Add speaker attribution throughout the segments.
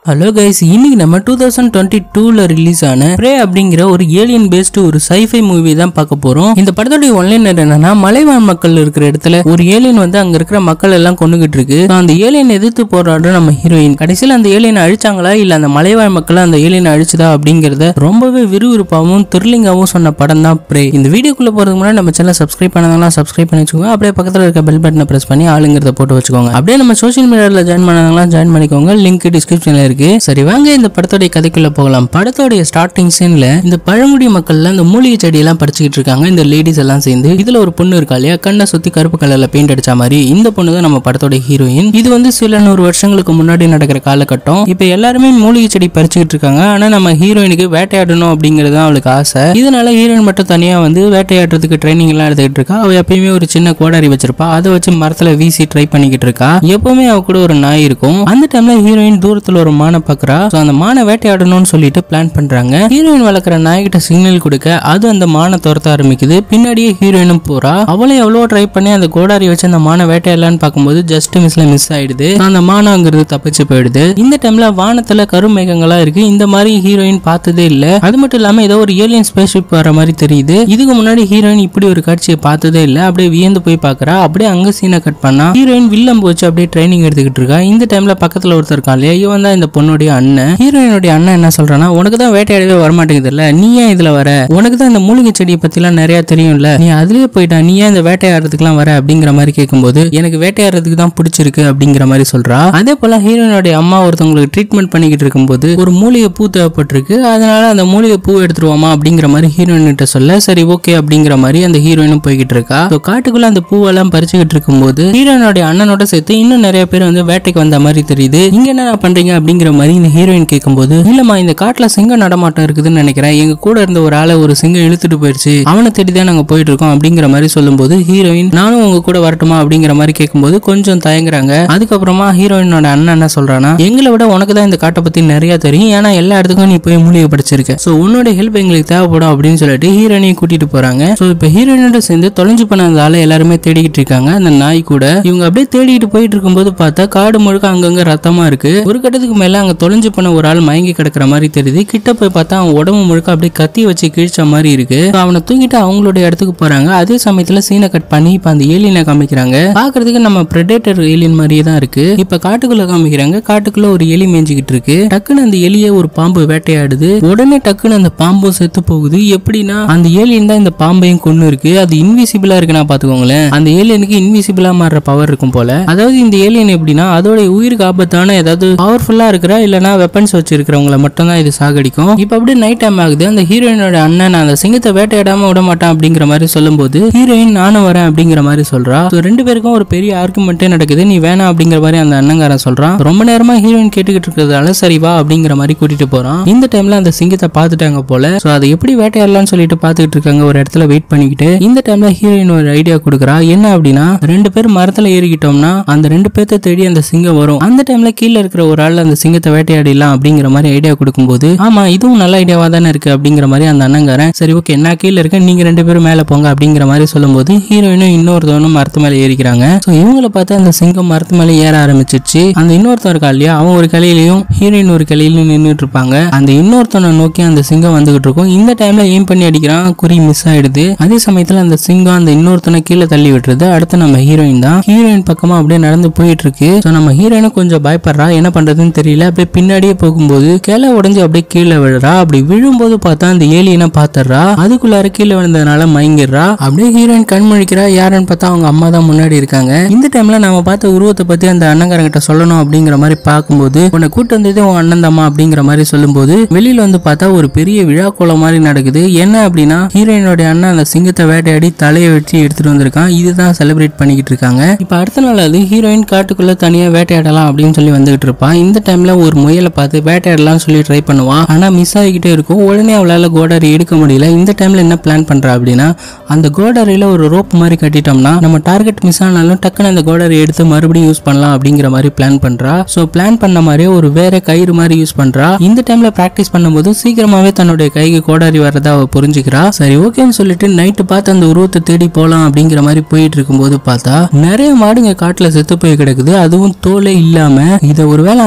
Speaker 1: hello guys இன்னைக்கு நம்ம two thousand twenty டூல ரிலீஸ் ஆன ப்ரே அப்படிங்கிற ஒரு ஏலியன் பேஸ்டு ஒரு சைஃபை மூவி தான் பார்க்க போறோம் இந்த படத்தோட ஒன்லைனர் என்னன்னா மலைவாழ் மக்கள் இருக்கிற இடத்துல ஒரு ஏலியன் வந்து அங்க இருக்கிற மக்கள் எல்லாம் கொண்டுகிட்டு இருக்கு So, அந்த ஏலியன் எதிர்த்து போராடுற நம்ம ஹீரோயின் கடைசியில் அந்த ஏலியனை அழிச்சாங்களா இல்ல அந்த மலைவாழ் மக்கள் அந்த ஏலியனை அழிச்சுதா அப்படிங்கறத ரொம்பவே விறுவிறுப்பாகவும் த்ரில்லிங்காகவும் சொன்ன படம் தான் ப்ரே இந்த வீடியோக்குள்ள போறதுக்கு முன்னாடி நம்ம சேனல் சப்ஸ்கிரைப் பண்ணாங்கன்னா சப்ஸ்கிரைப் பண்ணி வச்சுக்கோங்க அப்படியே பக்கத்துல இருக்க பெல் பட்டனை பிரஸ் பண்ணி ஆளுங்கிறத போட்டு வச்சுக்கோங்க அப்படியே நம்ம சோஷியல் மீடியாவில் ஜாயின் பண்ணாங்களா ஜாயின் பண்ணிக்கோங்க லிங்க் டிஸ்கிரிப்ஷன்ல இருக்கு சரி வாங்க இந்த படத்தோட கதைக்குள்ள போகலாம் படத்தோடைய ஸ்டார்டிங் சீன்ல இந்த பழங்குடி மக்கள்ல இந்த மூலிகை செடி எல்லாம் பறிச்சுக்கிட்டு இருக்காங்க இந்த லேடிஸ் எல்லாம் சேர்ந்து இதுல ஒரு பொண்ணு இருக்கா இல்லையா கண்ணை சுத்தி கருப்பு கலர்ல பெயிண்ட் அடிச்ச மாதிரி இந்த பொண்ணு தான் நம்ம படத்தோட ஹீரோயின் இது வந்து சில நூறு வருஷங்களுக்கு முன்னாடி நடக்கிற காலகட்டம் இப்ப எல்லாருமே மூலிகை செடி பறிச்சுக்கிட்டு இருக்காங்க ஆனா நம்ம ஹீரோயினுக்கு வேட்டையாடணும் அப்படிங்கிறது தான் அவளுக்கு ஆசை இதனால ஹீரோயின் மட்டும் தனியா வந்து வேட்டையாடுறதுக்கு ட்ரைனிங் எல்லாம் எடுத்துக்கிட்டு இருக்கா அவ எப்பயுமே ஒரு சின்ன கோடாரி வச்சிருப்பா அதை வச்சு மரத்துல வீசி ட்ரை பண்ணிக்கிட்டு இருக்கா எப்பவுமே அவ கூட ஒரு நாய் இருக்கும் அந்த டைம்ல ஹீரோயின் தூரத்துல ஒரு மானை பாக்குறா So, அந்த மானை வேட்டையாடணும்னு சொல்லிட்டு பிளான் பண்றாங்க ஹீரோயின் வளர்க்குற நாய்கிட்ட சிக்னல் கொடுக்க அது அந்த மானை துரத்த ஆரம்பிக்குது பின்னாடியே ஹீரோயினும் போறா அவளே எவ்வளோ ட்ரை பண்ணி அந்த கோடாரி வச்சு அந்த மானை வேட்டையாடலான்னு பார்க்கும்போது ஜஸ்ட் மிஸ்ல மிஸ் ஆயிடுது So, அந்த மானாங்கிறது தப்பிச்சு போயிடுது இந்த டைம்ல வானத்துல கருமேகங்களா இருக்கு இந்த மாதிரி ஹீரோயின் பார்த்ததே இல்ல அது மட்டும் இல்லாம ஏதோ ஒரு ஏலியன் ஸ்பேஸ்ஷிப் வர மாதிரி தெரியுது இதுக்கு முன்னாடி ஹீரோயின் இப்படி ஒரு காட்சியை பார்த்ததே இல்ல அப்படியே வியந்து போய் பார்க்கறா அப்படியே அங்க சீனை கட் பண்ணா ஹீரோயின் வில்லம் போச்சு அப்படியே ட்ரைனிங் எடுத்துக்கிட்டு இருக்கா இந்த டைம்ல பக்கத்துல ஒருத்தர் இருக்கான் இல்லையா இவன் தான் இந்த பொண்ணுடைய அண்ணன் ஹீரோயினுடைய அண்ணன் என்ன சொல்றான்னா உனக்கு தான் வேட்டையாடவே வரமாட்டேங்குது இல்ல நீ ஏன் இதுல வர உனக்கு தான் இந்த மூலிகை செடியை பத்திலாம் நிறைய தெரியும்ல நீ அதுலயே போயிட்டா நீ ஏன் இந்த வேட்டையாடுறதுக்குலாம் வர அப்படிங்கிற மாதிரி கேட்கும்போது எனக்கு வேட்டையாடுறதுக்கு தான் பிடிச்சிருக்கு அப்படிங்கிற மாதிரி சொல்றா அதே போல ஹீரோயினுடைய அம்மா ஒருத்தவங்களுக்கு ட்ரீட்மெண்ட் பண்ணிக்கிட்டு இருக்கும்போது ஒரு மூலிகை பூ தேவைப்பட்டிருக்கு அதனால அந்த மூலிகை பூ எடுத்துருவோமா அப்படிங்கிற மாதிரி ஹீரோயின் கிட்ட சொல்ல சரி ஓகே அப்படிங்கிற மாதிரி அந்த ஹீரோயினும் போய்கிட்டு இருக்கா So, காட்டுக்குள்ள அந்த பூவெல்லாம் பறிச்சுக்கிட்டு இருக்கும்போது ஹீரோயினுடைய அண்ணனோட சேர்த்து இன்னும் நிறைய பேர் வந்து வேட்டைக்கு வந்த மாதிரி தெரியுது நீங்க என்ன பண்றீங்க அப்படிங்கிற மாதிரி இந்த ஹீரோயின் கேட்கும்போது இல்லம்மா இந்த காட்டுல சிங்க நடமாட்டம் இருக்குதுன்னு நினைக்கிறேன் எங்க கூட இருந்த ஒரு ஆளை ஒரு சிங்கம் இழுத்துட்டு போயிடுச்சு அவனை தேடி தான் நாங்க போயிட்டு இருக்கோம் அப்படிங்கிற மாதிரி சொல்லும்போது ஹீரோயின் நானும் உங்க கூட வரட்டுமா அப்படிங்கிற மாதிரி கேட்கும்போது கொஞ்சம் தயங்குறாங்க அதுக்கப்புறமா ஹீரோயினோட அண்ணன் என்ன சொல்றானா எங்களை விட உனக்கு தான் இந்த காட்டை பத்தி நிறைய தெரியும் ஏன்னா எல்லா இடத்துக்கும் நீ போய் மூலிகை படிச்சிருக்க சோ உன்னோட ஹெல்ப் எங்களுக்கு தேவைப்படும் அப்படின்னு சொல்லிட்டு ஹீரோயினையும் கூட்டிட்டு போறாங்க சோ இப்போ ஹீரோயினோட சேர்ந்து தொலைஞ்சு போன அந்த ஆளை எல்லாருமே தேடிக்கிட்டு இருக்காங்க அந்த நாய் கூட இவங்க அப்படியே தேடிட்டு போயிட்டு இருக்கும்போது பார்த்தா காடு முழுக்க அங்கங்க ரத்தமா இருக்கு ஒரு கட்டத்துக்கு மேல அங்க தொலைஞ்சு போன ஒரு ஆள் மயங்கி கிடக்குற மாதிரி தெரியுது கிட்ட போய் பார்த்தா அவன் உடம்பு முழுக்க அப்படியே கத்தி வச்சு கிழிச்ச மாதிரி இருக்கு So, அவனை தூக்கிட்டு அவங்களுடைய இடத்துக்கு போறாங்க அதே சமயத்துல சீனை கட் பண்ணி இப்ப அந்த ஏலியனை காமிக்கிறாங்க பாக்குறதுக்கு நம்ம பிரெடேட்டர் ஏலியன் மாதிரியே தான் இருக்கு இப்ப காட்டுக்குள்ள காமிக்கிறாங்க காட்டுக்குள்ள ஒரு எலி மேய்ஞ்சிக்கிட்டு இருக்கு டக்குன்னு அந்த எலியை ஒரு பாம்பு வேட்டையாடுது உடனே டக்குன்னு அந்த பாம்பும் செத்து போகுது எப்படின்னா அந்த ஏலியன் தான் இந்த பாம்பையும் கொண்டு இருக்கு அது இன்விசிபிளா இருக்குன்னா பாத்துக்கோங்களேன் அந்த ஏலியனுக்கு இன்விசிபிளா மாறுற பவர் இருக்கும் போல அதாவது இந்த ஏலியன் எப்படின்னா அதோட உயிருக்கு ஆபத்தான ஏதாவது பவர்ஃபுல்லா இருக்கிற இல்லனா வெப்பன்ஸ் வச்சிருக்கிறவங்கள மட்டும் தான் இது சாகடிக்கும் இப்ப அப்படியே நைட் டைம் ஆகுது அந்த ஹீரோயினோட அண்ணன் நான் அந்த சிங்கத்தை வேட்டையாடாம விட மாட்டான் அப்படிங்கிற மாதிரி சொல்லும்போது ஹீரோயின் நானும் வரேன் அப்படிங்கிற மாதிரி சொல்றா So, ரெண்டு பேருக்கும் ஒரு பெரிய ஆர்குமெண்ட்டே நடக்குது நீ வேணாம் அப்படிங்கிற மாதிரி அந்த அண்ணங்காரன் சொல்றான் ரொம்ப நேரமா ஹீரோயின் கேட்டுக்கிட்டு இருக்கிறதால சரி வா அப்படிங்கிற மாதிரி கூட்டிட்டு போறான் இந்த டைம்ல அந்த சிங்கத்தை பார்த்துட்டாங்க போல சோ அதை எப்படி வேட்டையாடலாம்னு சொல்லிட்டு பார்த்துக்கிட்டு இருக்காங்க ஒரு இடத்துல வெயிட் பண்ணிக்கிட்டு இந்த டைம்ல ஹீரோயின் ஒரு ஐடியா கொடுக்குறா என்ன அப்படின்னா ரெண்டு பேர் மரத்துல ஏறிக்கிட்டோம்னா அந்த ரெண்டு பேர்த்த தேடி அந்த சிங்கம் வரும் அந்த டைம்ல கீழே இருக்கிற ஒரு ஆள் அந்த சிங்கத்தை வேட்டையாடிடலாம் அப்படிங்கிற மாதிரி ஐடியா கொடுக்கும்போது ஆமா இதுவும் நல்ல ஐடியாவா தானே இருக்கு அப்படிங்கிற மாதிரி அந்த அண்ணங்காரன் சரி ஓகே நான் கீழே இருக்கேன் நீங்க ரெண்டு பேரும் மேல போங்க அப்படிங்கிற மாதிரி சொல்லும்போது ஹீரோயினும் இன்னொருத்தவனும் மரத்து மேல ஏறிக்கிறாங்க சோ இவங்கள பார்த்து அந்த சிங்கம் மரத்து மேல ஏற ஆரம்பிச்சிருச்சு அந்த இன்னொருத்தன் இருக்கா இல்லையா அவன் ஒரு கிளையிலையும் ஹீரோயின் ஒரு கிளையிலையும் நின்றுட்டு இருப்பாங்க அந்த இன்னொருத்தனை நோக்கி அந்த சிங்கம் வந்துகிட்டு இருக்கும் இந்த டைம்ல ஏம் பண்ணி அடிக்கிறான் குறி மிஸ் ஆயிடுது அதே சமயத்துல அந்த சிங்கம் அந்த இன்னொருத்தனை கீழே தள்ளி விட்டுருது அடுத்து நம்ம ஹீரோயின் தான் ஹீரோயின் பக்கமா அப்படியே நடந்து போயிட்டு இருக்கு சோ நம்ம ஹீரோயினும் கொஞ்சம் பயப்படுறா என்ன பண்றதுன்னு தெரியல அப்படியே பின்னாடியே போகும்போது கிளை உடைஞ்சு அப்படியே கீழே விழுறா அப்படி விழும்போது பார்த்தா அந்த ஏலியனை பாத்துறா அதுக்குள்ளார கீழே விழுந்ததுனால மயங்கிடுறா அப்படியே ஹீரோயின் கண் முழிக்கிறா யாருன்னு பார்த்தா அவங்க அம்மா தான் முன்னாடி இருக்காங்க இந்த டைம்ல நம்ம பார்த்த உருவத்தை பத்தி அந்த அண்ணங்காரங்கிட்ட சொல்லணும் அப்படிங்கிற மாதிரி பார்க்கும்போது உன்னை கூட்டு வந்தது உன் அண்ணன் தாம்மா அப்படிங்கிற மாதிரி சொல்லும்போது வெளியில வந்து பார்த்தா ஒரு பெரிய விழா கோலம் மாதிரி நடக்குது என்ன அப்படின்னா ஹீரோயினோட அண்ணன் அந்த சிங்கத்தை வேட்டையாடி தலையை வச்சு எடுத்துட்டு வந்திருக்கான் இதுதான் செலிப்ரேட் பண்ணிக்கிட்டு இருக்காங்க இப்ப அடுத்த நாள் அது ஹீரோயின் காட்டுக்குள்ள தனியா வேட்டையாடலாம் அப்படின்னு சொல்லி வந்துகிட்டு இருப்பான் இந்த டைம்ல ஒரு முயலை பார்த்து வேட்டையாடலாம்னு சொல்லி ட்ரை பண்ணுவான் ஆனா மிஸ் ஆகிக்கிட்டே இருக்கும் உடனே அவளால கோடாரி எடுக்க முடியல இந்த டைம்ல என்ன பிளான் பண்றா அப்படின்னா அந்த கோடாரியில ஒரு ரோப் மாதிரி கட்டிட்டோம்னா நம்ம டார்கெட் மிஸ் ஆனாலும் டக்குன்னு அந்த கோடாரி எடுத்து மறுபடியும் யூஸ் பண்ணலாம் அப்படிங்கிற மாதிரி பிளான் பண்றா சோ பிளான் பண்ண மாதிரியே ஒரு வேற கயிறு மாதிரி யூஸ் பண்றா இந்த டைம்ல பிராக்டிஸ் பண்ணும்போது சீக்கிரமாவே தன்னுடைய கைக்கு கோடாரி வரதா அவ புரிஞ்சுக்கிறா சரி ஓகேன்னு சொல்லிட்டு நைட்டு பார்த்து அந்த உருவத்தை தேடி போலாம் அப்படிங்கிற மாதிரி போயிட்டு இருக்கும்போது பார்த்தா நிறைய மாடுங்க காட்டுல செத்து போய் கிடக்குது அதுவும் தோலே இல்லாம இத ஒருவேளை அந்த உருவம்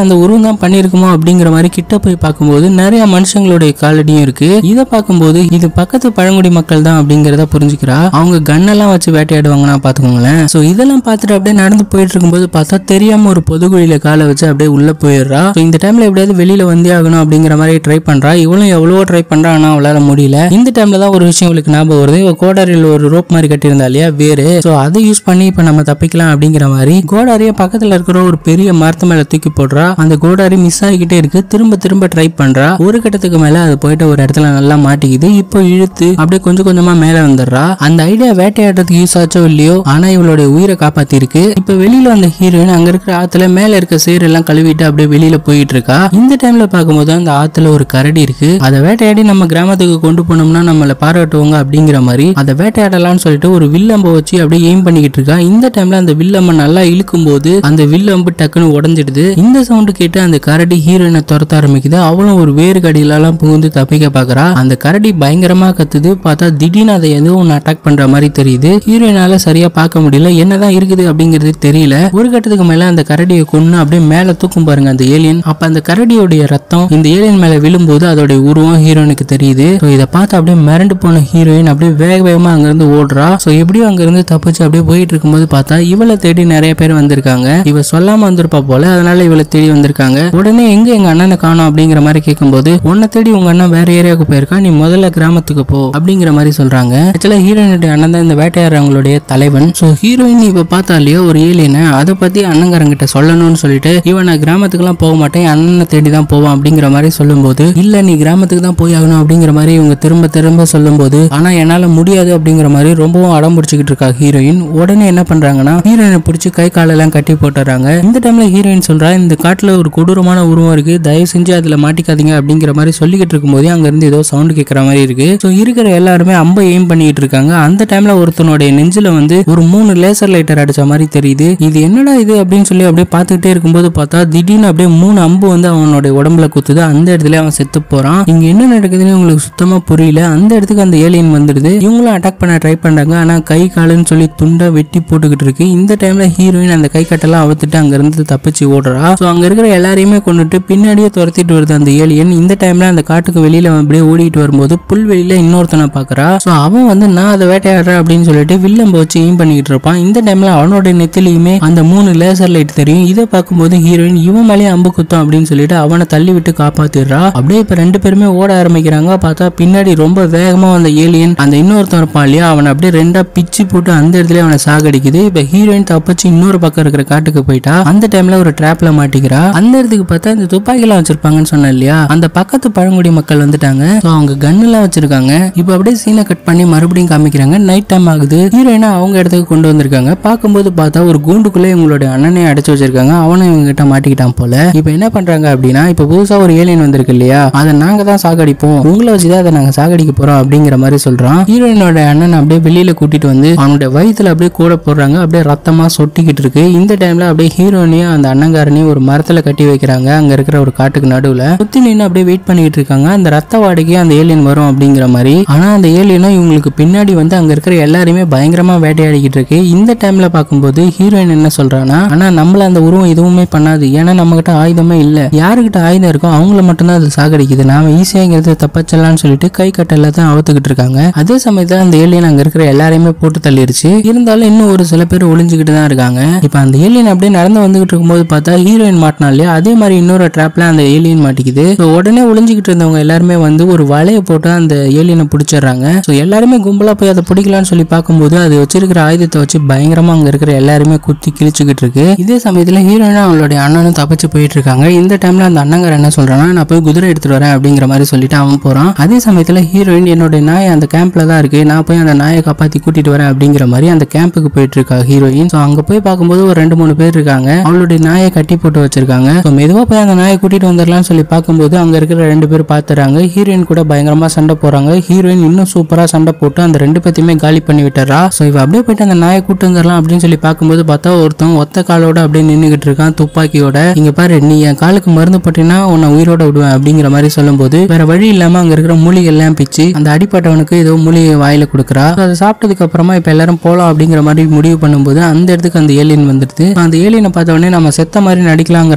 Speaker 1: தான் பண்ணிருக்குமோ அப்படிங்கிற மாதிரி கிட்ட போய் பார்க்கும்போது நிறைய மனுஷங்களுடைய காலடியும் இருக்கு இதை பார்க்கும்போது இது பக்கத்து பழங்குடி மக்கள் தான் அப்படிங்கறத புரிஞ்சுக்கிறா அவங்க கன்னெல்லாம் வச்சு வேட்டையாடுவாங்கன்னா பாத்துக்கோங்களேன் சோ இதெல்லாம் பார்த்துட்டு அப்படியே நடந்து போயிட்டு இருக்கும்போது பார்த்தா தெரியாம ஒரு பொதுகுழியில காலை வச்சு அப்படியே உள்ள போயிடுறா So இந்த டைம்ல எப்படியாவது வெளியில வந்தே ஆகணும் அப்படிங்கிற மாதிரி ட்ரை பண்றா இவளும் எவ்வளவோ ட்ரை பண்றா ஆனா அவளால முடியல இந்த டைம்ல தான் ஒரு விஷயம் இவளுக்கு ஞாபகம் வருது இவ கோடாரியில் ஒரு ரோப் மாதிரி கட்டியிருந்தா இல்லையா வேறு சோ அதை யூஸ் பண்ணி இப்ப நம்ம தப்பிக்கலாம் அப்படிங்கிற மாதிரி கோடாரிய பக்கத்துல இருக்கிற ஒரு பெரிய மரத்து மேல தூக்கி போடுறா அந்த கோடாரி மிஸ் ஆகிக்கிட்டே இருக்கு திரும்ப திரும்ப ட்ரை பண்றா ஒரு கட்டத்துக்கு மேல அது போயிட்டு ஒரு இடத்துல நல்லா மாட்டிக்குது இப்போ இழுத்து அப்படியே கொஞ்சம் கொஞ்சமா மேல வந்துடுறா அந்த ஐடியா வேட்டையாடுறதுக்கு யூஸ் ஆச்சோ இல்லையோ ஆனா இவளுடைய உயிரை காப்பாத்தி இருக்கு இப்ப வெளியில வந்த ஹீரோயின் அங்க இருக்கிற ஆத்துல மேல இருக்க சேர் எல்லாம் கழுவிட்டு அப்படியே வெளியில போயிட்டு இருக்கா இந்த டைம்ல பார்க்கும்போது அந்த ஆத்துல ஒரு கரடி இருக்கு அதை வேட்டையாடி நம்ம கிராமத்துக்கு கொண்டு போனோம்னா நம்மள பாராட்டுவாங்க அப்படிங்கிற மாதிரி அதை வேட்டையாடலாம்னு சொல்லிட்டு ஒரு வில்லம்பை வச்சு அப்படியே எய்ம் பண்ணிக்கிட்டு இருக்கா இந்த டைம்ல அந்த வில்லம்பை நல்லா இழுக்கும் போது அந்த வில்லம்பு டக்குன்னு உடஞ்சிடுது இந்த சவுண்டு கேட்டு அந்த கரடி ஹீரோயினை துரத்த ஆரம்பிக்குது அவளும் ஒரு வேறு கடியிலலாம் புகுந்து தப்பிக்க பாக்குறா அந்த கரடி பயங்கரமா கத்துது பார்த்தா திடீர்னு அதை ஏதோ ஒன்று அட்டாக் பண்ற மாதிரி தெரியுது ஹீரோயினால சரியா பார்க்க முடியல என்னதான் இருக்குது அப்படிங்கிறது தெரியல ஒரு கட்டத்துக்கு மேல அந்த கரடியை கொன்னு அப்படியே மேல தூக்கும் பாருங்க அந்த ஏலியன் அப்ப அந்த கரடியோடைய ரத்தம் இந்த ஏலியன் மேல விழும்போது அதோடைய உருவம் ஹீரோயினுக்கு தெரியுது ஸோ இதை பார்த்து அப்படியே மிரண்டு போன ஹீரோயின் அப்படியே வேக வேகமா அங்கிருந்து ஓடுறா ஸோ எப்படியும் அங்கிருந்து தப்பிச்சு அப்படியே போயிட்டு இருக்கும்போது பார்த்தா இவளை தேடி நிறைய பேர் வந்திருக்காங்க இவ சொல்லாம வந்திருப்பா போல அதனால இவளை தேடி வந்திருக்காங்க உடனே எங்க எங்க அண்ணனை காணோம் அப்படிங்கிற மாதிரி கேட்கும்போது உன்னை தேடி உங்க அண்ணன் வேற ஏரியாவுக்கு போயிருக்கா நீ முதல்ல கிராமத்துக்கு போ அப்படிங்கிற மாதிரி சொல்றாங்க ஆக்சுவலா ஹீரோயினுடைய அண்ணன் தான் இந்த வேட்டையாடுறவங்களுடைய தலைவன் ஸோ ஹீரோயின் இப்ப பார்த்தாலேயோ ஒரு ஏலியனை அதை பத்தி அண்ணங்காரங்கிட்ட சொல்லணும்னு சொல்லிட்டு இவன் நான் கிராமத்துக்குலாம் போக மாட்டேன் என் அண்ணனை தேடி தான் போவான் அப்படிங்கிற மாதிரி சொல்லும்போது இல்ல நீ கிராமத்துக்கு தான் போய் ஆகணும் அப்படிங்கிற மாதிரி இவங்க திரும்ப திரும்ப சொல்லும்போது ஆனா என்னால முடியாது அப்படிங்கிற மாதிரி ரொம்பவும் அடம் பிடிச்சிக்கிட்டு இருக்கா ஹீரோயின் உடனே என்ன பண்றாங்கன்னா ஹீரோயினை பிடிச்சி கை காலெல்லாம் கட்டி போட்டுறாங்க இந்த டைம்ல ஹீரோயின் சொல்றா இந்த காட்டுல ஒரு கொடூரமான உருவம் இருக்கு தயவு செஞ்சு அதுல மாட்டிக்காதீங்க அப்படிங்கிற மாதிரி சொல்லிக்கிட்டு இருக்கும்போது அங்க இருந்து ஏதோ சவுண்ட் கேட்கற மாதிரி இருக்கு ஸோ இருக்கிற எல்லாருமே அம்ப எய்ம் பண்ணிட்டு இருக்காங்க அந்த டைம்ல ஒருத்தனுடைய நெஞ்சில வந்து ஒரு மூணு லேசர் லைட்டர் அடிச்ச மாதிரி தெரியுது இது என்னடா இது அப்படின்னு சொல்லி அப்படியே பார்த்துக்கிட்டே இருக்கும்போது பார்த்தா திடீர்னு அப்படியே மூணு அம்பு வந்து அவனுடைய உடம்புல குத்துது அந்த இடத்துல அவன் செத்து போறான் இங்க என்ன நடக்குதுன்னு உங்களுக்கு சுத்தமா புரியல அந்த இடத்துக்கு அந்த ஏலியன் வந்துடுது இவங்களும் அட்டாக் பண்ண ட்ரை பண்றாங்க ஆனா கை காலுன்னு சொல்லி துண்டை வெட்டி போட்டுக்கிட்டு இருக்கு இந்த டைம்ல ஹீரோயின் அந்த கை கட்டெல்லாம் அவுத்துட்டு அங்க இருந்து தப்பிச்சு ஓடுறா ஸோ அங்க இருக்கிற எல்லாரையுமே கொண்டுட்டு பின்னாடியே துரத்திட்டு வருது அந்த ஏலியன் இந்த டைம்ல அந்த காட்டுக்கு வெளியில அவன் அப்படியே ஓடிட்டு வரும்போது புல்வெளியில இன்னொருத்தனை பாக்குறா ஸோ அவன் வந்து நான் அதை வேட்டையாடுறேன் அப்படின்னு சொல்லிட்டு வில்லம்ப வச்சு எய்ம் பண்ணிக்கிட்டு இருப்பான் இந்த டைம்ல அவனோட நெத்திலையுமே அந்த மூணு லேசர் லைட் தெரியும் இதை பார்க்கும்போது ஹீரோயின் இவன் மேலேயே அம்பு குத்தம் அப்படின்னு சொல்லிட்டு அவனை தள்ளி விட்டு காப்பாத்திடுறா அப்படியே இப்ப ரெண்டு பேருமே ஓட ஆரம்பிக்கிறாங்க பார்த்தா பின்னாடி ரொம்ப வேகமா வந்த ஏலியன் அந்த இன்னொருத்தன் இருப்பான் இல்லையா அவனை அப்படியே ரெண்டா பிச்சு போட்டு அந்த இடத்துல அவனை சாகடிக்குது இப்ப ஹீரோயின் தப்பிச்சு இன்னொரு பக்கம் இருக்கிற காட்டுக்கு போயிட்டா அந்த டைம்ல ஒரு ட்ராப்ல மாட்டிக்கிறா அந்த இடத்துக்கு பார்த்தா இந்த துப்பாக்கிலாம் வச்சிருப்பாங்கன்னு சொன்னேன் இல்லையா அந்த பக்கத்து பழங்குடி மக்கள் வந்துட்டாங்க So அவங்க கன் எல்லாம் வச்சிருக்காங்க இப்போ அப்படியே சீனை கட் பண்ணி மறுபடியும் காமிக்கிறாங்க நைட் டைம் ஆகுது ஹீரோயினா அவங்க இடத்துக்கு கொண்டு வந்திருக்காங்க பார்க்கும்போது பார்த்தா ஒரு கூண்டுக்குள்ள இவங்களுடைய அண்ணனை அடைச்சு வச்சிருக்காங்க அவனும் இவங்க கிட்ட மாட்டிக்கிட்டான் போல இப்போ என்ன பண்றாங்க அப்படின்னா இப்போ புதுசா ஒரு ஏலியன் வந்திருக்கு இல்லையா அதை நாங்க தான் சாகடிப்போம் உங்களை வச்சுதான் அதை நாங்க சாகடிக்க போறோம் அப்படிங்கிற மாதிரி சொல்றான் ஹீரோயினோட அண்ணன் அப்படியே வெளியில கூட்டிட்டு வந்து அவனுடைய வயித்துல அப்படியே கூட போடுறாங்க அப்படியே ரத்தமா சொட்டிக்கிட்டு இருக்கு இந்த டைம்ல அப்படியே ஹீரோயினையும் அந்த அண்ணங்காரனையும் ஒரு மரத்துல கட்டி வைக்கிறாங்க அங்க இருக்கிற ஒரு காட்டுக்கு நடுவுல சுத்தி நின்று அப்படியே வெயிட் பண்ணிட்டு இருக்காங்க அந்த ரத்த வாடகையே அந்த ஏலியன் வரும் அப்படிங்கிற மாதிரி ஆனா அந்த ஏலியனும் இவங்களுக்கு பின்னாடி வந்து அங்க இருக்கிற எல்லாரையுமே பயங்கரமா வேட்டையாடிக்கிட்டு இருக்கு இந்த டைம்ல பார்க்கும்போது ஹீரோயின் என்ன சொல்றான்னா ஆனா நம்மள அந்த உருவம் எதுவுமே பண்ணாது ஏன்னா நம்ம கிட்ட ஆயுதமே இல்ல யாருக்கிட்ட ஆயுதம் இருக்கோ அவங்கள மட்டும்தான் அது சாகடிக்குது நாம ஈஸியாங்கிறது தப்பச்சலாம்னு சொல்லிட்டு கை கட்ட எல்லாத்தையும் அவுத்துக்கிட்டு இருக்காங்க அதே சமயத்துல அந்த ஏலியன் அங்க இருக்கிற எல்லாரையுமே போட்டு தள்ளிருச்சு இருந்தாலும் இன்னும் ஒரு சில பேர் ஒளிஞ்சுக்கிட்டு தான் இருக்காங்க இப்ப அந்த ஏலியன் அப்படியே நடந்து வந்துகிட்டு இருக்கும்போது பார்த்தா ஹீரோயின் மாட்டினா இல்லையா அதே மாதிரி இன்னொரு ட்ராப்ல அந்த ஏலியன் மாட்டிக்குது So உடனே ஒளிஞ்சுக்கிட்டு இருந்தவங்க எல்லாருமே வந்து ஒரு வலையை போட்டு அந்த ஏலியனை பிடிச்சிடுறாங்க ஸோ எல்லாருமே கும்பலா போய் அதை பிடிக்கலாம்னு சொல்லி பார்க்கும்போது அது வச்சிருக்கிற ஆயுதத்தை வச்சு பயங்கரமா அங்க இருக்கிற எல்லாருமே குத்தி கிழிச்சுக்கிட்டு இருக்கு இதே சமயத்துல ஹீரோயினும் அவளுடைய அண்ணனும் தப்பிச்சு போயிட்டு இருக்காங்க இந்த டைம்ல அந்த அண்ணங்கார என்ன சொல்றான்னா நான் போய் குதிரை எடுத்துட்டு வரேன் அப்படிங்கிற மாதிரி சொல்லிட்டு அவன் போறான் அதே சமயத்துல ஹீரோயின் என்னோட நாய் அந்த கேம்ப்ல தான் இருக்கு நான் போய் அந்த நாயை காப்பாத்தி கூட்டிட்டு வரேன் அப்படிங்கிற மாதிரி அந்த கேம்புக்கு போயிட்டு இருக்கா ஹீரோயின் ஸோ அங்க போய் பார்க்கும்போது ஒரு ரெண்டு மூணு பேர் இருக்காங்க அவளுடைய நாயை கட்டி போட்டு வச்சிருக்காங்க ஸோ மெதுவா போய் அந்த நாயை கூட்டிட்டு வந்துடலாம்னு சொல்லி பார்க்கும்போது அங்க இருக்கிற ரெண்டு பேர் பாத்துறாங்க ஹீரோயின் கூட பயங்கரமா சண்டை போறாங்க ஹீரோயின் இன்னும் சூப்பரா சண்டை போட்டு அந்த ரெண்டு பேத்தையுமே காலி பண்ணி விட்டுறா ஸோ இவ அப்படியே போயிட்டு அந்த நாயை கூட்டு வந்துடலாம் அப்படின்னு சொல்லி பார்க்கும்போது பார்த்தா ஒருத்தன் ஒத்த காலோட அப்படியே நின்னுகிட்டு இருக்கான் துப்பாக்கியோட இங்க பாரு நீ என் காலுக்கு மருந்து போட்டினா உன்னை உயிரோட விடுவேன் அப்படிங்கிற மாதிரி சொல்லும்போது வேற வழி இல்லாம அங்க இருக்கிற மூலிகை எல்லாம் பிச்சு அந்த அடிப்பட்டவனுக்கு ஏதோ மூலிகை வாயில கொடுக்குறா So அதை சாப்பிட்டதுக்கு அப்புறமா இப்ப எல்லாரும் போலாம் அப்படிங்கிற மாதிரி முடிவு பண்ணும்போது அந்த இடத்துக்கு அந்த ஏலியன் வந்துடுது அந்த ஏலியனை பார்த்த உடனே நம்ம செத்த மாதிரி நடிக்கலாங்கிற மாதிரி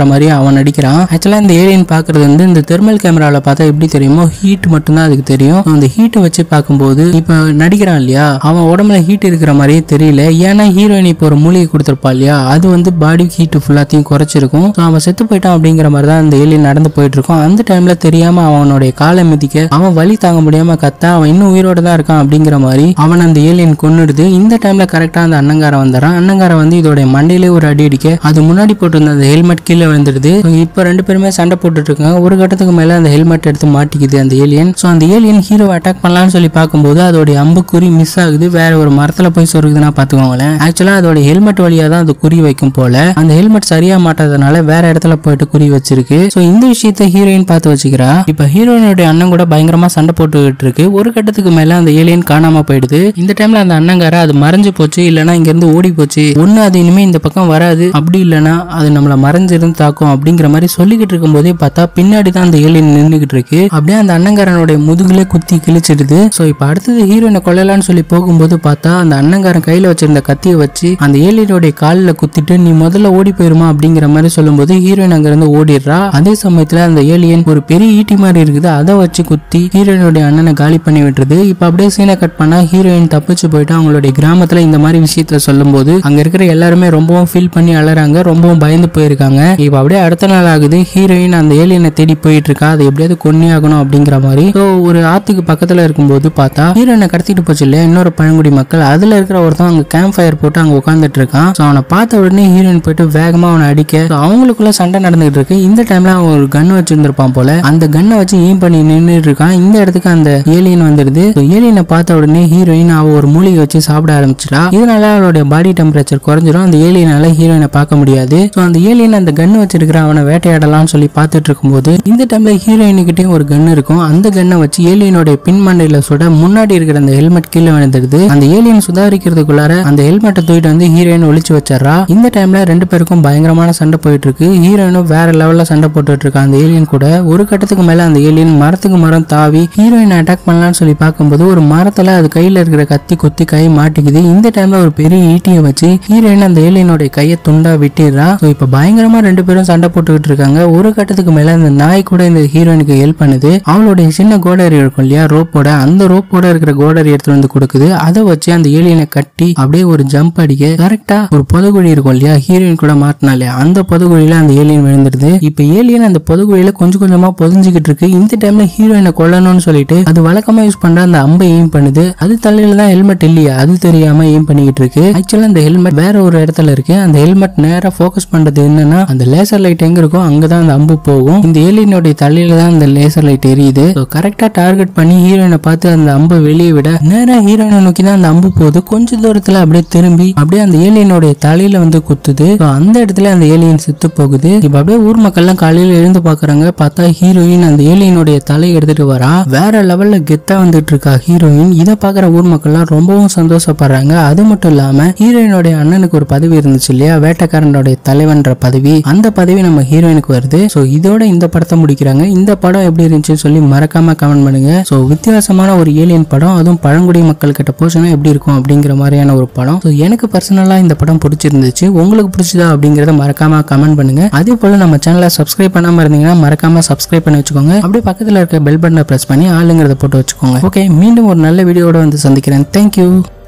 Speaker 1: அவன் நடிக்கிறான் ஆக்சுவலா இந்த ஏலியன் பாக்குறது வந்து இந்த தெர்மல் கேமரால பார்த்தா எப்படி தெரியுமோ ஹீட் மட்டும்தான் அதுக்கு தெரியும் அந்த ஹீட்டை வச்சு பார்க்கும்போது இப்ப நடிக்கிறான் இல்லையா அவன் உடம்புல ஹீட் இருக்கிற மாதிரியே தெரியல ஏன்னா ஹீரோயின் இப்போ ஒரு மூலிகை கொடுத்துருப்பா இல்லையா அது வந்து பாடி ஹீட் ஃபுல்லாத்தையும் குறைச்சிருக்கும் So அவன் செத்து போயிட்டான் அப்படிங்கிற மாதிரி தான் அந்த ஏலியன் நடந்து போயிட்டு இருக்கும் அந்த டைம்ல தெரியாம அவனுடைய காலை மிதிக்க அவன் வலி தாங்க முடியாம கத்த அவன் இன்னும் உயிரோட தான் இருக்கான் அப்படிங்கிற மாதிரி அவன் அந்த ஏலியன் கொன்னுடுது இந்த டைம்ல கரெக்டா அந்த அண்ணங்காரன் வந்துடுறான் அண்ணங்காரன் வந்து இதோட மண்டையிலே ஒரு அடி அடிக்க அது முன்னாடி போட்டிருந்த அந்த ஹெல்மெட் கீழே விழுந்துடுது So இப்போ ரெண்டு பேருமே சண்டை போட்டுட்டு இருக்காங்க ஒரு கட்டத்துக்கு மேல அந்த ஹெல்மெட் எடுத்து மாட்டிக்குது அந்த ஏலியன் ஸோ அந்த ஏலியன் ஹீரோவை அட்டாக் பண்ணலாம்னு சொல்லி பார்க்கும்போது அதோடைய அம்புக்குறி மிஸ் ஆகுது வேற ஒரு மரத்துல போய் சொருகுதுன்னா பாத்துக்கோங்களேன் ஆக்சுவலா அதோட ஹெல்மெட் வழியா தான் அது குறி வைக்கும் போல அந்த ஹெல்மெட் சரியா மாட்டாதனால வேற இடத்துல போயிட்டு குறி வச்சிருக்கு ஸோ இந்த விஷயத்த ஹீரோயின் பார்த்து வச்சுக்கிறா இப்போ ஹீரோயினுடைய அண்ணன் கூட பயங்கரமா சண்டை போட்டுக்கிட்டு இருக்கு ஒரு கட்டத்துக்கு மேல அந்த ஏலியன் காணாம போயிடுது இந்த டைம்ல அந்த அண்ணங்கார அது மறைஞ்சு போச்சு இல்லைன்னா இங்க இருந்து ஓடி போச்சு ஒண்ணு அது இனிமே இந்த பக்கம் வராது அப்படி இல்லைன்னா அது நம்மள மறைஞ்சிருந்து தாக்கும் அப்படிங்கிற மாதிரி சொல்லிக்கிட்டு இருக்கும் போதே பார்த்தா பின்னாடி தான் அந்த ஏலியன் நின்றுகிட்டு இருக்கு அப்படியே அந்த அண்ணங்காரனுடைய முதுகுல குத்தி கிழிச்சிடுது ஸோ இப்போ அடுத்தது ஹீரோயினை கொல்லலாம்னு சொல்லி போகும்போது பார்த்தா அந்த அண்ணங்காரன் கையில வச்சிருந்த கத்தியை வச்சு அந்த ஏலியனுடைய காலில் குத்திட்டு நீ முதல்ல ஓடி போயிருமா அப்படிங்கிற மாதிரி சொல்லும்போது ஹீரோயின் அங்கிருந்து ஓடிடுறா அதே சமயத்துல அந்த ஏலியன் ஒரு பெரிய ஈட்டி மாதிரி இருக்குது அதை வச்சு குத்தி ஹீரோயினுடைய அண்ணனை காலி பண்ணி விட்டுருது இப்போ அப்படியே சீனை கட் பண்ணா ஹீரோயின் தப்பிச்சு போயிட்டு அவங்களுடைய கிராமத்துல இந்த மாதிரி விஷயத்த சொல்லும்போது அங்க இருக்கிற எல்லாருமே ரொம்பவும் ஃபீல் பண்ணி அழறாங்க ரொம்பவும் பயந்து போயிருக்காங்க இப்போ அப்படியே அடுத்த நாள் ஆகுது ஹீரோயின் அந்த ஏலியனை தேடி போயிட்டு இருக்கா அதை எப்படியாவது கொன்னே ஆகணும் அப்படிங்கிற மாதிரி ஸோ ஒரு ஆத்துக்கு பக்கத்துல இருக்கும்போது பார்த்தா ஹீரோயினை கடத்திட்டு போச்சு இல்லையா இன்னொரு பழங்குடி மக்கள் அதுல இருக்கிற ஒருத்தன் அங்க கேம்ப் ஃபயர் போட்டு அங்க உட்காந்துட்டு இருக்கான் ஸோ அவனை பார்த்த உடனே ஹீரோயின் போயிட்டு வேகமா அவனை அடிக்க So அவங்களுக்குள்ள சண்டை நடந்துகிட்டு இருக்கு இந்த டைம்ல அவன் ஒரு கன் வச்சிருந்திருப்பான் போல அந்த கன்னை வச்சு ஏம் பண்ணி நின்று இருக்கான் இந்த இடத்துக்கு அந்த ஏலியன் வந்துடுது ஏலியனை பார்த்த உடனே ஹீரோயின் அவ ஒரு மூலிகை வச்சு சாப்பிட ஆரம்பிச்சிட்டா இதனால அவளுடைய பாடி டெம்பரேச்சர் குறைஞ்சிரும் அந்த ஏலியனால ஹீரோயினை பார்க்க முடியாது ஸோ அந்த ஏலியன் அந்த கன் வச்சிருக்கிற அவனை வேட்டையாடலாம்னு சொல்லி பார்த்துட்டு இருக்கும்போது இந்த டைம்ல ஹீரோயினுக்கிட்டையும் ஒரு கன் இருக்கும் அந்த கன்னை வச்சு ஏலியனுடைய பின்மண்டையில சுட முன்னாடி இருக்கிற அந்த ஹெல்மெட் கீழே விழுந்துடுது அந்த ஏலியன் சுதாரிக்கிறதுக்குள்ளார அந்த ஹெல்மெட்டை தூக்கிட்டு வந்து ஹீரோயின் ஒளிச்சு வச்சிடறா இந்த டைம்ல ரெண்டு பேருக்கும் பயங்கரமான சண்டை போயிட்டு இருக்கு ஹீரோயினும் வேற லெவல்ல சண்டை போட்டுட்டு இருக்கா அந்த ஏலியன் கூட ஒரு கட்டத்துக்கு மேல அந்த ஏலியன் மரத்துக்கு மரம் தாவி ஹீரோயின் அட்டாக் பண்ணலாம்னு சொல்லி பார்க்கும்போது ஒரு மரத்துல அது கையில இருக்கிற கத்தி கொத்தி கை மாட்டிக்குது இந்த டைம்ல ஒரு பெரிய ஈட்டியை வச்சு ஹீரோயின் அந்த ஏலியனுடைய கையை துண்டா விட்டிடுறா ஸோ இப்போ பயங்கரமா ரெண்டு பேரும் சண்டை போட்டுக்கிட்டு இருக்காங்க ஒரு கட்டத்துக்கு மேல இந்த நாய் கூட இந்த ஹீரோயினுக்கு ஹெல்ப் பண்ணுது அவளுடைய சின்ன கோடரி இருக்கும் இல்லையா ரோப்போட அந்த ரோப்போட இருக்கிற கோடரி எடுத்துட்டு வந்து கொடுக்குது அதை வச்சு அந்த ஏலியனை கட்டி அப்படியே ஒரு ஜம்ப் அடிக்க கரெக்டா ஒரு புதகுழி இருக்கும் இல்லையா ஹீரோயின் கூட மாட்டினா இல்லையா அந்த புதகுழியில அந்த ஏலியன் விழுந்துருது இப்போ ஏலியன் அந்த புதகுழியில கொஞ்சம் கொஞ்சமா புதஞ்சுக்கிட்டு இருக்கு இந்த டைம்ல ஹீரோயினை கொல்லணும்னு சொல்லிட்டு அது வழக்கமா யூஸ் பண்ற அந்த அம்பை எய்ம் பண்ணுது அது தலையில தான் ஹெல்மெட் இல்லையா அது தெரியாம எய்ம் பண்ணிக்கிட்டு இருக்கு ஆக்சுவலா அந்த ஹெல்மெட் வேற ஒரு இடத்துல இருக்கு அந்த ஹெல்மெட் நேரா ஃபோக்கஸ் பண்றது என்னன்னா அந்த லேசர் லைட் எங்க இருக்கோ அங்கதான் அந்த அம்பு போகும் இந்த ஏலியனுடைய தலையில தான் அந்த லேசர் லைட் எரியுது கரெக்டா டார்கெட் பண்ணி ஹீரோயினை பார்த்து அந்த அம்பை வெளியே விட நேரா ஹீரோயினை நோக்கி தான் அந்த அம்பு போகுது கொஞ்ச தூரத்துல அப்படியே திரும்பி அப்படியே அந்த ஏலியனுடைய தலையில வந்து குத்துது So, அந்த இடத்துல அந்த ஏலியன் செத்து போகுது இப்ப அப்படியே ஊர் மக்கள்லாம் காலையில எழுந்து பாக்குறாங்க பார்த்தா ஹீரோயின் அந்த ஏலியனுடைய தலையை எடுத்துட்டு வரா வேற லெவல்ல கெத்தா வந்துட்டு இருக்கா ஹீரோயின் இதை பாக்குற ஊர் மக்கள்லாம் ரொம்பவும் சந்தோஷப்படுறாங்க அது மட்டும் இல்லாம ஹீரோயினுடைய அண்ணனுக்கு ஒரு பதவி இருந்துச்சு இல்லையா வேட்டைக்காரனுடைய தலைவன்ற பதவி அந்த பதவி நம்ம ஹீரோயினுக்கு வருது ஸோ இதோட இந்த படத்தை முடிக்கிறாங்க இந்த படம் எப்படி இருந்துச்சுன்னு சொல்லி மறக்காம கமெண்ட் பண்ணுங்க ஸோ வித்தியாசமான ஒரு ஏலியன் படம் அதுவும் பழங்குடி மக்கள் கிட்ட போச்சுன்னா எப்படி இருக்கும் அப்படிங்கிற மாதிரியான ஒரு படம் ஸோ எனக்கு பர்சனலா இந்த படம் பிடிச்சிருந்துச்சு உங்களுக்கு பிடிச்சதா அப்படிங்கறத மறக்காம கமெண்ட் பண்ணுங்க அதே போல நம்ம சேனலை சப்ஸ்கிரைப் பண்ணாம இருந்தீங்கன்னா மறக்காம சப்ஸ்கிரைப் பண்ணி வச்சுக்கோங்க அப்படியே பக்கத்துல இருக்க பெல் பட்டனை பிரஸ் பண்ணி ஆளுங்கிறத போட்டு வச்சுக்கோங்க ஓகே மீண்டும் ஒரு நல்ல வீடியோட வந்து சந்திக்கிறேன் தேங்க்யூ